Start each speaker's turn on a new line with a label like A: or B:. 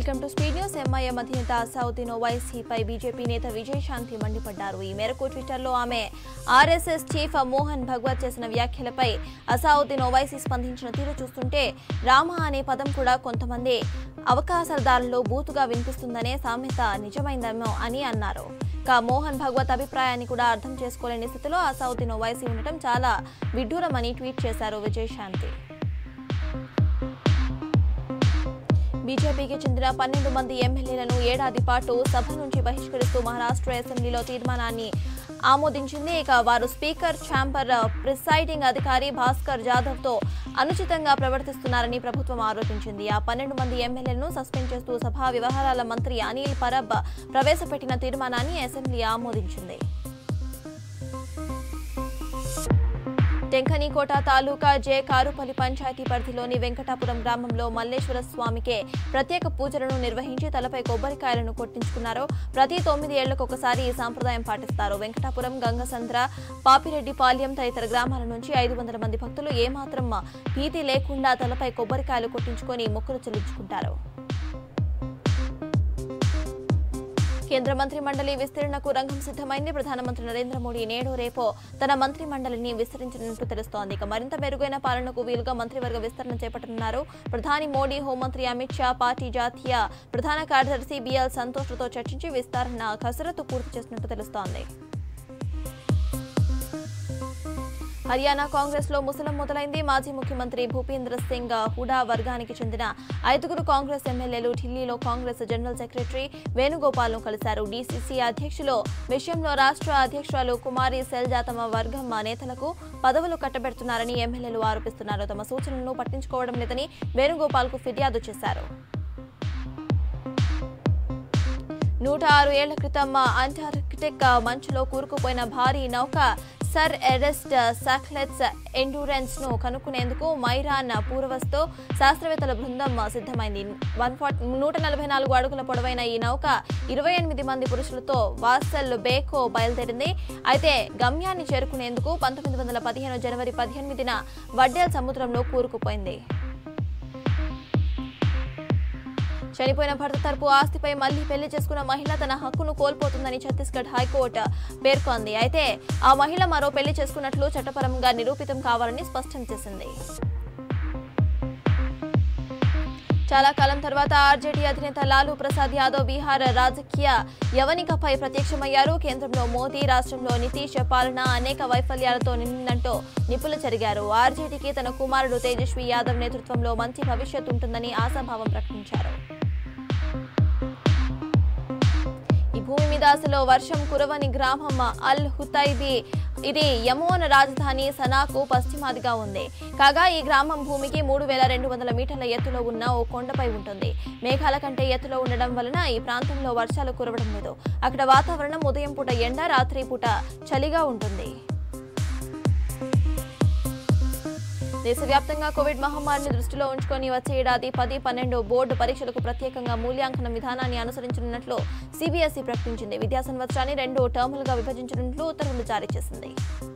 A: welcome to speed news MIM అధినేత Asaduddin ఓవైసీపై BJP నేత విజయశాంతి మండిపడ్డారు ఈ మేరకు ట్విట్టర్లో ఆమె ఆర్ఎస్ఎస్ చీఫ్ మోహన్ భగవత్ చేసిన వ్యాఖ్యలపై అసౌద్దీన్ ఓవైసీ స్పందించిన తీరు చూస్తుంటే రామ అనే పదం కూడా కొంతమంది అవకాశదారుల్లో బూతుగా వినిపిస్తుందనే సామెత నిజమైందేమో అని అన్నారు ఇక మోహన్ భగవత్ అభిప్రాయాన్ని కూడా అర్థం చేసుకోలేని స్థితిలో అసౌద్దీన్ ఓవైసీ ఉండటం చాలా విడ్డూరమని ట్వీట్ చేశారు విజయశాంతి బీజేపీకి చెందిన పన్నెండు మంది ఎమ్మెల్యేలను ఏడాది పాటు సభ నుంచి బహిష్కరిస్తూ మహారాష్ట్ర అసెంబ్లీలో తీర్మానాన్ని ఆమోదించింది ఇక వారు స్పీకర్ ఛాంబర్ ప్రిసైడింగ్ అధికారి భాస్కర్ జాదవ్ తో అనుచితంగా ప్రవర్తిస్తున్నారని ప్రభుత్వం ఆరోపించింది ఆ పన్నెండు మంది ఎమ్మెల్యేలను సస్పెండ్ చేస్తూ సభా వ్యవహారాల మంత్రి అనిల్ పరబ్ ప్రవేశపెట్టిన తీర్మానాన్ని అసెంబ్లీ ఆమోదించింది టెంకనీకోట తాలూకా జే కారుపల్లి పంచాయతీ పరిధిలోని వెంకటాపురం గ్రామంలో మల్లేశ్వర స్వామికే ప్రత్యేక పూజలను నిర్వహించి తలపై కొబ్బరికాయలను కొట్టించుకున్నారు ప్రతి తొమ్మిది ఏళ్లకు ఒకసారి ఈ సాంప్రదాయం పాటిస్తారు వెంకటాపురం గంగసంద్ర పాపిరెడ్డిపాలెం తదితర గ్రామాల నుంచి ఐదు వందల మంది భక్తులు ఏమాత్రం భీతి లేకుండా తలపై కొబ్బరికాయలు కొట్టించుకొని మొక్కులు చెల్లించుకుంటారు కేంద్ర మంత్రి మండలి విస్తరణకు రంగం సిద్ధమైంది ప్రధానమంత్రి నరేంద్ర మోడీ నేడు రేపో తన మంత్రి మండలిని విస్తరించనున్నట్టు తెలుస్తోంది ఇక మరింత మెరుగైన పాలనకు వీలుగా మంత్రివర్గ విస్తరణ చేపట్టనున్నారు ప్రధాని మోడీ హోంమంత్రి అమిత్ షా పార్టీ జాతీయ ప్రధాన కార్యదర్శి బిఎల్ సంతోష్లతో చర్చించి విస్తరణ కసరత్తు పూర్తి చేసినట్టు తెలుస్తోంది హర్యానా కాంగ్రెస్ లో ముసలం మొదలైంది మాజీ ముఖ్యమంత్రి భూపేంద్ర సింగ్ హుడా వర్గానికి చెందిన ఐదుగురు కాంగ్రెస్ ఎమ్మెల్యేలు ఢిల్లీలో కాంగ్రెస్ జనరల్ సెక్రటరీ వేణుగోపాల్ ను కలిశారు డీసీసీ అధ్యక్షులు విషయంలో రాష్ట్ర అధ్యక్షురాలు కుమారి సెల్జా తమ వర్గం నేతలకు పదవులు కట్టబెడుతున్నారని ఎమ్మెల్యేలు ఆరోపిస్తున్నారు తమ సూచనలను పట్టించుకోవడం లేదని వేణుగోపాల్ కు ఫిర్యాదు చేశారు నూట ఆరు ఏళ్ల క్రితం అంటార్కిటిక్ మంచులో కూరుకుపోయిన భారీ నౌక సర్ ఎరెస్ట్ సాక్లెట్స్ ఎండూరెన్స్ ను కనుక్కునేందుకు మైరాన్ పూర్వస్తో శాస్త్రవేత్తల బృందం సిద్ధమైంది వన్ ఫార్టీ నూట నలభై నాలుగు అడుగుల పొడవైన ఈ నౌక ఇరవై ఎనిమిది మంది పురుషులతో వాసల్ బేకో బయలుదేరింది అయితే గమ్యాన్ని చేరుకునేందుకు పంతొమ్మిది వందల పదిహేను జనవరి పద్దెనిమిదిన వడ్డేల్ సముద్రంలో కూరుకుపోయింది చనిపోయిన భర్త తరపు ఆస్తిపై మళ్లీ పెళ్లి చేసుకున్న మహిళ తన హక్కును కోల్పోతుందని ఛత్తీస్గఢ్ హైకోర్టు పేర్కొంది అయితే ఆ మహిళ మరో పెళ్లి చేసుకున్నట్లు చట్టపరంగా నిరూపితం కావాలని స్పష్టం చేసింది చాలా కాలం తర్వాత ఆర్జేడీ అధినేత లాలూ ప్రసాద్ యాదవ్ బీహార్ రాజకీయ యవనికపై ప్రత్యక్షమయ్యారు కేంద్రంలో మోదీ రాష్ట్రంలో నితీష్ పాలన అనేక వైఫల్యాలతో నిండిందంటూ నిపుణులు జరిగారు ఆర్జేడీకి తన కుమారుడు తేజస్వి యాదవ్ నేతృత్వంలో మంచి భవిష్యత్ ఉంటుందని ఆశాభావం ప్రకటించారు ఈ భూమి మీద అసలు వర్షం కురవని గ్రామం అల్ హుతైబీ ఇది యమోన్ రాజధాని సనాకు పశ్చిమాదిగా ఉంది కాగా ఈ గ్రామం భూమికి మూడు వేల రెండు వందల మీటర్ల ఎత్తులో ఉన్న ఓ కొండపై ఉంటుంది మేఘాల కంటే ఎత్తులో ఉండడం వలన ఈ ప్రాంతంలో వర్షాలు కురవడం లేదు అక్కడ వాతావరణం ఉదయం పూట ఎండ రాత్రి పూట చలిగా ఉంటుంది దేశవ్యాప్తంగా కోవిడ్ మహమ్మారిని దృష్టిలో ఉంచుకొని వచ్చే ఏడాది పది పన్నెండు బోర్డు పరీక్షలకు ప్రత్యేకంగా మూల్యాంకన విధానాన్ని అనుసరించనున్నట్లు సిబిఎస్ఈ ప్రకటించింది విద్యా సంవత్సరాన్ని రెండు టర్ములుగా విభజించనున్నట్లు ఉత్తర్వులు జారీ చేసింది